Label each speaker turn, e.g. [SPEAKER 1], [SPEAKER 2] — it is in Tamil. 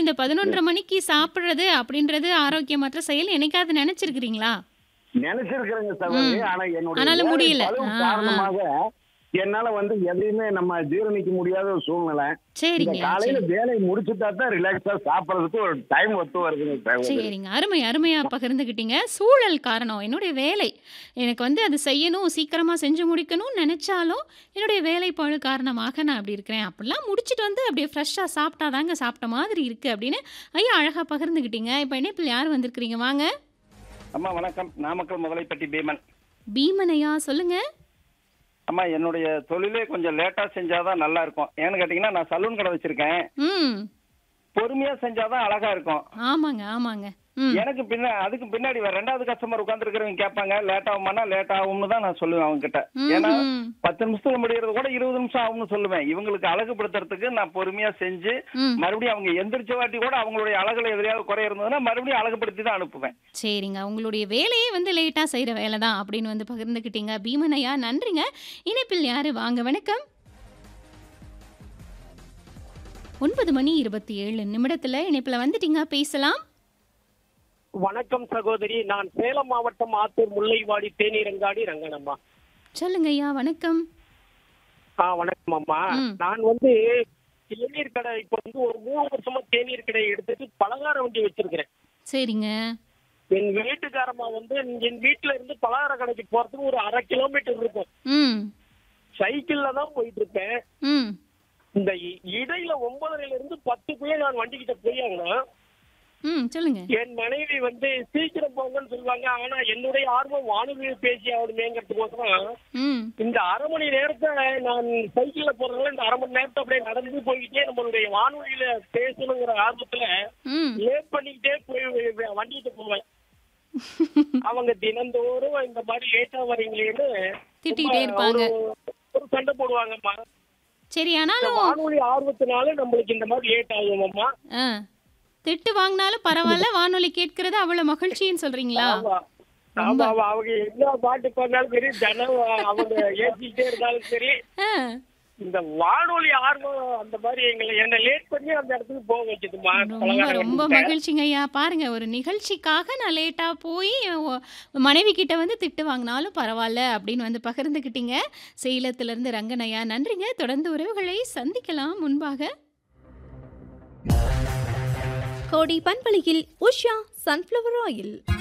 [SPEAKER 1] இந்த 11:30 மணிக்கு சாப்பிடுறது அப்படின்றது ஆரோக்கியமற்ற செயல் என்னைக்காவது நினைச்சிருக்கிறீங்களா?
[SPEAKER 2] நினைச்சிருக்கிறேங்க சகோதரி.
[SPEAKER 1] ம்.
[SPEAKER 2] ஆனா என்னுடைய
[SPEAKER 1] ஆனாலும்
[SPEAKER 2] வேலை
[SPEAKER 1] முடியல.
[SPEAKER 2] பளு
[SPEAKER 1] ஆ, ஆ.
[SPEAKER 2] காரணமாக என்னால வந்து எதையுமே நம்ம ஜீரணிக்க முடியாத ஒரு சூழ்நிலை. இந்த
[SPEAKER 1] சரிங்க.
[SPEAKER 2] காலையில
[SPEAKER 1] சரி.
[SPEAKER 2] வேலைய முடிச்சுட்டா தான் ரிலாக்ஸா சாப்பிடுறதுக்கு ஒரு டைம் ஒத்து வருதுங்க சகோதரி.
[SPEAKER 1] சரிங்க. அருமை, அருமையா பகிர்ந்துக்கிட்டீங்க. சூழல் காரணம். என்னுடைய வேலை. எனக்கு வந்து அது செய்யணும், சீக்கிரமா செஞ்சு முடிக்கணும்னு நெனச்சாலும், என்னுடைய வேலைப்பளு காரணமாக நான் அப்படி இருக்கிறேன். அப்படிலாம் முடிச்சுட்டு வந்து அப்படியே ஃப்ரெஷ்ஷா சாப்பிட்டா தாங்க சாப்பிட்ட மாதிரி இருக்கு அப்படின்னு ஐயா அழகா பகிர்ந்துக்கிட்டீங்க. இப்ப இணைப்பில் யார் வந்திருக்கிறீங்க? வாங்க.
[SPEAKER 3] அம்மா வணக்கம் நாமக்கல் முதலைப்பட்டி பீமன்
[SPEAKER 1] பீமன் ஐயா சொல்லுங்க.
[SPEAKER 3] அம்மா என்னுடைய தொழிலே கொஞ்சம் லேட்டா செஞ்சாதான் நல்லா இருக்கும் ஏன்னு கேட்டீங்கன்னா நான் சலூன் கடை வச்சிருக்கேன்
[SPEAKER 1] ம்.
[SPEAKER 3] பொறுமையா செஞ்சாதான் அழகா இருக்கும்
[SPEAKER 1] ஆமாங்க, ஆமாங்க. ம்.
[SPEAKER 3] எனக்கு பின்ன அதுக்கு பின்னாடி வேற ரெண்டாவது கஸ்டமர் உட்காந்துருக்கிறவங்க கேட்பாங்க லேட் ஆகுமானா லேட் ஆகும்னு தான் நான் சொல்லுவேன் அவங்க கிட்ட ஏன்னா
[SPEAKER 1] ம்ஹ்ம்.
[SPEAKER 3] பத்து நிமிஷத்துல முடியறது கூட இருபது நிமிஷம் ஆகும்னு சொல்லுவேன் இவங்களுக்கு அழகுபடுத்துறதுக்கு நான் பொறுமையா செஞ்சு
[SPEAKER 1] ம்.
[SPEAKER 3] மறுபடியும் அவங்க எந்திரிச்ச வாட்டி கூட அவங்களுடைய அழகுல எதிரையாவது குறை இருந்ததுன்னா மறுபடியும் அழகுபடுத்தி தான் அனுப்புவேன்
[SPEAKER 1] சரிங்க. உங்களுடைய வேலையே வந்து லேட்டா செய்ற வேலை தான் அப்படின்னு வந்து பகிர்ந்துக்கிட்டீங்க. பீமன் ஐயா நன்றிங்க. இணைப்பில் யாரு? வாங்க வணக்கம். 9 மணி 27 நிமிடத்துல இணைப்புல வந்துட்டீங்க பேசலாம்.
[SPEAKER 4] வணக்கம் சகோதரி நான் சேலம் மாவட்டம் ஆத்தூர் முல்லைவாடி தேனீரங்காடி ரங்கனம்மா
[SPEAKER 1] சொல்லுங்க ஐயா வணக்கம்.
[SPEAKER 4] ஆ வணக்கம் அம்மா
[SPEAKER 1] ம்.
[SPEAKER 4] நான் வந்து தேநீர் கடை இப்ப வந்து ஒரு மூணு வருஷமா தேநீர் கடை எடுத்துட்டு பலகார வண்டி வச்சிருக்கிறேன்
[SPEAKER 1] சரிங்க.
[SPEAKER 4] என் வீட்டுக்காரம்மா வந்து என் வீட்டுல இருந்து பலகார கடைக்கு போறதுக்கு ஒரு அரை கிலோமீட்டர் இருக்கும்
[SPEAKER 1] ம்.
[SPEAKER 4] சைக்கிள்ல தான் போயிட்டு இருப்பேன்
[SPEAKER 1] ம்.
[SPEAKER 4] இந்த இ- இடையில ஒன்பதரைல இருந்து பத்துக்குள்ள நான் வண்டி கிட்ட போயாங்கன்னா
[SPEAKER 1] ம். சொல்லுங்க.
[SPEAKER 4] என் மனைவி வந்து சீக்கிரம் போங்கன்னு சொல்லுவாங்க ஆனா என்னுடைய ஆர்வம் வானொலியில் பேசி ஆகணுமேங்கிறதுக்கோசரம்
[SPEAKER 1] ம்.
[SPEAKER 4] இந்த அரை மணி நேரத்தை நான் சைக்கிள்ல போறதுனால இந்த அரை மணி நேரத்தை அப்படியே நடந்து போய்கிட்டே நம்மளுடைய வானொலியில பேசணுங்கிற ஆர்வத்துல
[SPEAKER 1] ம்.
[SPEAKER 4] லேட் பண்ணிக்கிட்டே போய் வ- வண்டிகிட்ட போவேன் அவங்க தினந்தோறும் இந்த மாதிரி லேட்டா வரீங்களேன்னு
[SPEAKER 1] திட்டிகிட்டே
[SPEAKER 4] ரொம்ப
[SPEAKER 1] இருப்பாங்க.
[SPEAKER 4] ஒரு- ஒரு சண்டை போடுவாங்கம்மா
[SPEAKER 1] சரி
[SPEAKER 4] இந்த
[SPEAKER 1] ஆனாலும்
[SPEAKER 4] வானொலி ஆர்வத்தினால நம்மளுக்கு இந்த மாதிரி லேட் ஆகுமம்மா
[SPEAKER 1] ஆ. திட்டு வாங்கினாலும் பரவாயில்ல வானொலி கேட்கிறது அவ்வளவு மகிழ்ச்சின்னு சொல்றீங்களா?
[SPEAKER 4] ஆமா ஆமா ஆமா அவங்க என்ன பாட்டு பண்ணாலும் சரி ஜனம் அவங்க ஏசிக்கிட்டே இருந்தாலும் சரி
[SPEAKER 1] ஆ.
[SPEAKER 4] இந்த வானொலி ஆர்வம் அந்த மாதிரி எங்களை என்ன லேட் பண்ணி அந்த இடத்துக்கு போக வச்சதுமா
[SPEAKER 1] ரொம்ப ரொம்ப மகிழ்ச்சிங்க ஐயா பாருங்க ஒரு நிகழ்ச்சிக்காக நான் லேட்டா போய் ஒ- மனைவி கிட்ட வந்து திட்டு வாங்கினாலும் பரவாயில்ல அப்படின்னு வந்து பகிர்ந்துக்கிட்டீங்க சேலத்துல இருந்து ரங்கனையா நன்றிங்க தொடர்ந்து உறவுகளை சந்திக்கலாம் முன்பாக
[SPEAKER 5] கோடி பண்பலையில் உஷா சன்ஃப்ளவர் ஆயில்